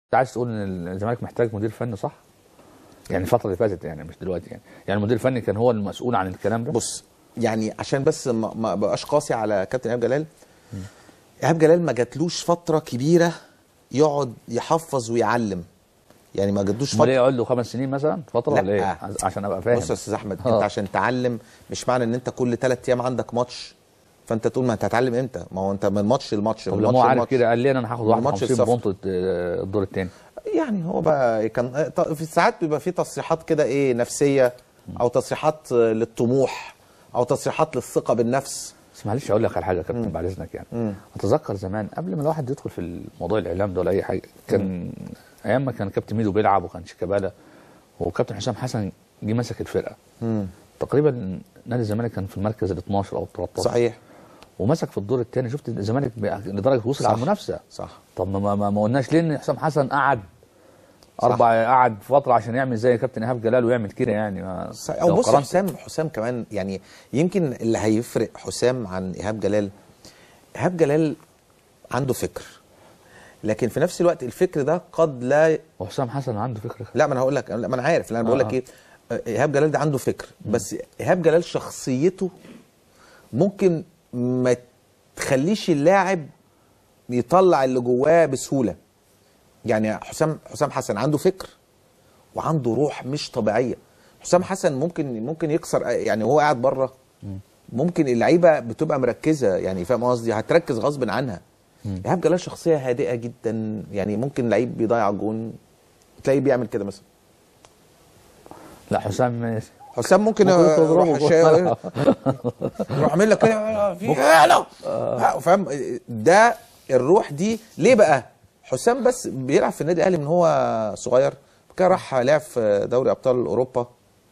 انت عايز تقول ان الزمالك محتاج مدير فني صح؟ يعني الفتره اللي فاتت يعني مش دلوقتي يعني يعني المدير الفني كان هو المسؤول عن الكلام ده بص يعني عشان بس ما ما بقاش قاسي على كابتن ايهاب جلال ايهاب جلال ما جاتلوش فتره كبيره يقعد يحفظ ويعلم يعني ما جاتلوش امال فتره ايه يقعد له خمس سنين مثلا فتره لا. ولا ايه؟ عشان ابقى فاهم بص يا استاذ احمد آه. انت عشان تعلم مش معنى ان انت كل ثلاث ايام عندك ماتش فانت تقول ما انت هتتعلم امتى ما هو انت من ماتش لماتش طب من لما هو ماتش عارف لماتش. كده قال لي انا هاخد من ماتش 51 السفر. بونت آه، الدور الثاني يعني هو بقى كان ط- في ساعات بيبقى في تصريحات كده ايه نفسيه او تصريحات للطموح او تصريحات للثقه بالنفس بس معلش اقول لك على حاجه يا كابتن بعد اذنك يعني اتذكر زمان قبل ما الواحد يدخل في الموضوع الاعلام ده ولا اي حاجه كان ايام ما كان كابتن ميدو بيلعب وكان شيكابالا وكابتن حسام حسن جه مسك الفرقه تقريبا نادي الزمالك كان في المركز ال 12 او ال 13 صحيح ومسك في الدور الثاني شفت الزمالك بقى- لدرجه وصل صح. على المنافسه صح طب ما ما, ما قلناش ليه ان حسام حسن قعد اربع قعد فتره عشان يعمل زي كابتن ايهاب جلال ويعمل كده يعني ما صحيح. او لو بص قارنت- حسام حسام كمان يعني يمكن اللي هيفرق حسام عن ايهاب جلال ايهاب جلال عنده فكر لكن في نفس الوقت الفكر ده قد لا وحسام حسن عنده فكره لا ما انا هقول لك لا ما انا عارف لا انا بقول آه، لك آه. ايه آه، ايهاب جلال ده عنده فكر بس ايهاب جلال شخصيته ممكن ما تخليش اللاعب يطلع اللي جواه بسهوله يعني حسام حسام حسن عنده فكر وعنده روح مش طبيعيه حسام حسن ممكن ممكن يكسر يعني هو قاعد بره ممكن اللعيبه بتبقى مركزه يعني فاهم قصدي هتركز غصب عنها ايهاب جلال شخصيه هادئه جدا يعني ممكن لعيب بيضيع جون تلاقيه بيعمل كده مثلا لا حسام ماشي حسام ممكن ممكن يروح تضربه. شا- يروح عامل لك كده في إيه؟ لا فاهم ده الروح دي ليه بقى حسام بس بيلعب في النادي الاهلي من هو صغير كان راح لعب في دوري ابطال اوروبا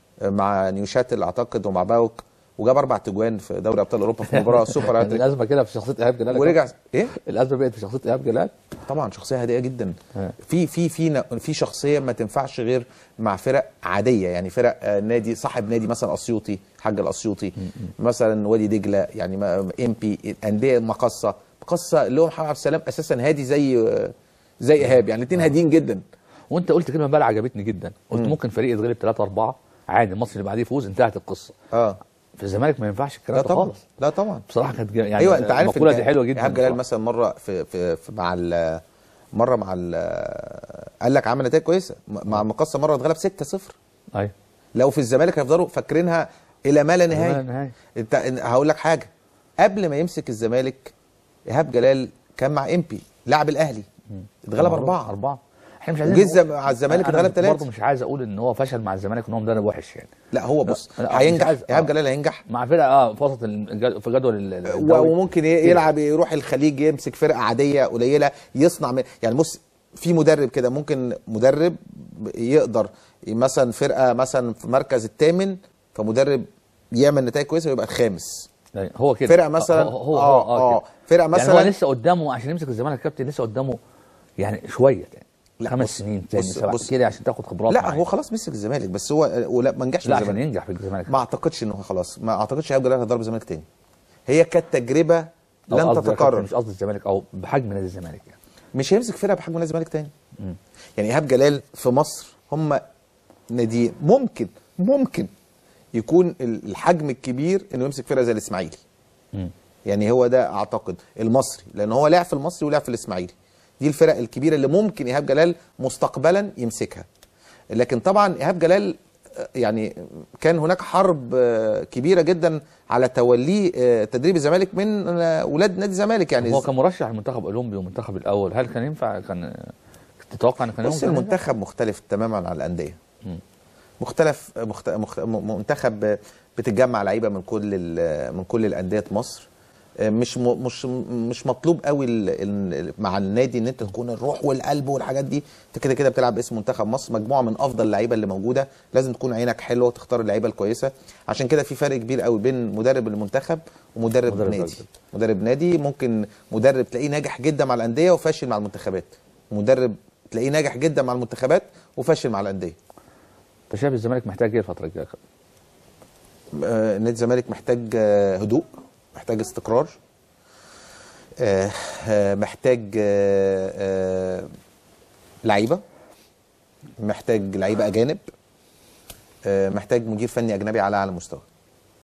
مع نيوشاتل اعتقد ومع باوك وجاب اربع تجوان في دوري ابطال اوروبا في مباراه سوبر هاتريك الازمه كده في شخصيه ايهاب جلال ورجع ايه الازمه بقت في شخصيه ايهاب جلال طبعا شخصيه هادئه جدا آه. في في في في شخصيه ما تنفعش غير مع فرق عاديه يعني فرق آه، نادي صاحب نادي مثلا اسيوطي حاج الاسيوطي مثلا وادي دجله يعني ام بي انديه مقصه مقصه اللي هو محمد عبد السلام اساسا هادي زي آه، زي ايهاب يعني الاثنين هاديين جدا وانت قلت كلمه بقى عجبتني جدا قلت ممكن فريق يتغلب 3 4 عادي المصري اللي بعديه يفوز انتهت القصه اه في الزمالك ما ينفعش الكلام لا ده طبعا خالص لا طبعا بصراحه كانت جا- يعني ايوه انت عارف المقوله إن دي حلوه جدا ايهاب جلال بصراحة. مثلا مره في, في, في مع ال- مره مع ال- قال لك عمل نتائج كويسه مع المقصه مره اتغلب 6-0 ايوه لو في الزمالك هيفضلوا فاكرينها الى ما لا ما لا نهايه نهاية. انت هقول لك حاجه قبل ما يمسك الزمالك ايهاب جلال كان مع امبي لاعب الاهلي اتغلب اربعه اربعه احنا مش عايزين وجه نقول- الزم- مع الزمالك أنا اتغلب ثلاثه برضه مش عايز اقول ان هو فشل مع الزمالك ان هو مدرب وحش يعني لا هو بص لا، مش هينجح عايز- ايهاب آه. جلال هينجح مع فرقه اه في وسط الج- في جدول ال- و- الدوري وممكن ي- يلعب يروح الخليج يمسك فرقه عاديه قليله يصنع من يعني بص في مدرب كده ممكن مدرب يقدر مثلا فرقه مثلا في مركز الثامن فمدرب يعمل نتائج كويسه ويبقى الخامس يعني هو كده فرقه مثلا هو هو, اه هو اه كده. فرقه يعني هو مثلا لسه قدامه عشان يمسك الزمالك كابتن لسه قدامه يعني شويه يعني لا، خمس بص- سنين تاني بص- سبع بص. كده عشان تاخد خبرات لا معاه. هو خلاص مسك الزمالك بس هو ولا ما نجحش في لا عشان الزمالك ينجح في الزمالك ما اعتقدش انه خلاص ما اعتقدش ايهاب جلال هيضرب الزمالك تاني هي كانت تجربه أو لن قصدي يا كابتن تتكرر مش قصدي الزمالك او بحجم نادي الزمالك يعني مش هيمسك فرقه بحجم نادي الزمالك تاني يعني ايهاب جلال في مصر هم ناديين ممكن ممكن يكون ال- الحجم الكبير انه يمسك فرقه زي الاسماعيلي مم. يعني هو ده اعتقد المصري لان هو لعب في المصري ولعب في الاسماعيلي دي الفرق الكبيره اللي ممكن ايهاب جلال مستقبلا يمسكها لكن طبعا ايهاب جلال آه، يعني كان هناك حرب آه، كبيره جدا على توليه آه، تدريب الزمالك من آه، ولاد نادي الزمالك يعني هو كان مرشح المنتخب الاولمبي والمنتخب الاول هل كان ينفع كان تتوقع ان كان بص يمكن ينجح؟ المنتخب مختلف تماما عن الانديه مم. مختلف مخت... مخت... م- منتخب بتتجمع لعيبه من كل ال... من كل الانديه مصر مش م... مش مش مطلوب قوي ال... ال... مع النادي ان انت تكون الروح والقلب والحاجات دي انت كده كده بتلعب باسم منتخب مصر مجموعه من افضل اللعيبه اللي موجوده لازم تكون عينك حلوه وتختار اللعيبه الكويسه عشان كده في فرق كبير قوي بين مدرب المنتخب ومدرب مدرب نادي الأجنبي. مدرب نادي ممكن مدرب تلاقيه ناجح جدا مع الانديه وفاشل مع المنتخبات مدرب تلاقيه ناجح جدا مع المنتخبات وفاشل مع الانديه انت شايف الزمالك محتاج ايه الفتره الجايه آه، نادي الزمالك محتاج آه، هدوء محتاج استقرار آه، آه، محتاج آه، آه، لعيبه محتاج لعيبه اجانب آه، محتاج مدير فني اجنبي على اعلى مستوى